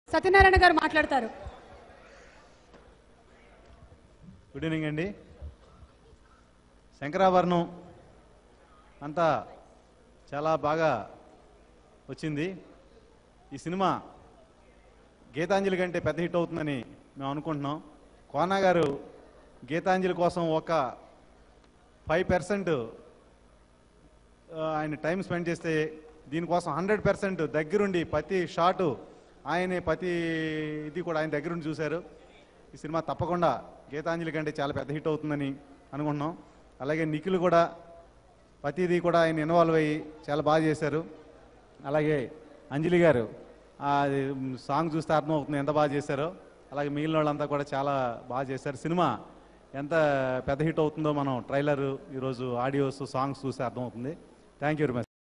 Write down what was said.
సత్యనారాయణ గారు మాట్లాడతారు good evening అండి శంకరాభరణం అంతా చాలా బాగా వచ్చింది ఈ సినిమా గీతాంజలి కంటే పెద్ద హిట్ అవుతుందని మేము అనుకుంటున్నాం కోనా గారు గీతాంజలి కోసం ఒక ఫైవ్ పర్సెంట్ ఆయన టైం స్పెండ్ చేస్తే దీనికోసం హండ్రెడ్ పర్సెంట్ దగ్గరుండి ప్రతి షాటు ఆయనే ప్రతి ఇది కూడా ఆయన దగ్గరుండి చూశారు ఈ సినిమా తప్పకుండా గీతాంజలి కంటే చాలా పెద్ద హిట్ అవుతుందని అనుకుంటున్నాం అలాగే నిఖిల్ కూడా ప్రతిదీ కూడా ఆయన ఇన్వాల్వ్ అయ్యి చాలా బాగా చేశారు అలాగే అంజలి గారు ఆ సాంగ్ చూస్తే అర్థమవుతుంది ఎంత బాగా చేశారో అలాగే మిగిలిన వాళ్ళంతా కూడా చాలా బాగా చేశారు సినిమా ఎంత పెద్ద హిట్ అవుతుందో మనం ట్రైలర్ ఈరోజు ఆడియోస్ సాంగ్స్ చూస్తే అర్థమవుతుంది థ్యాంక్ యూ వెరీ మచ్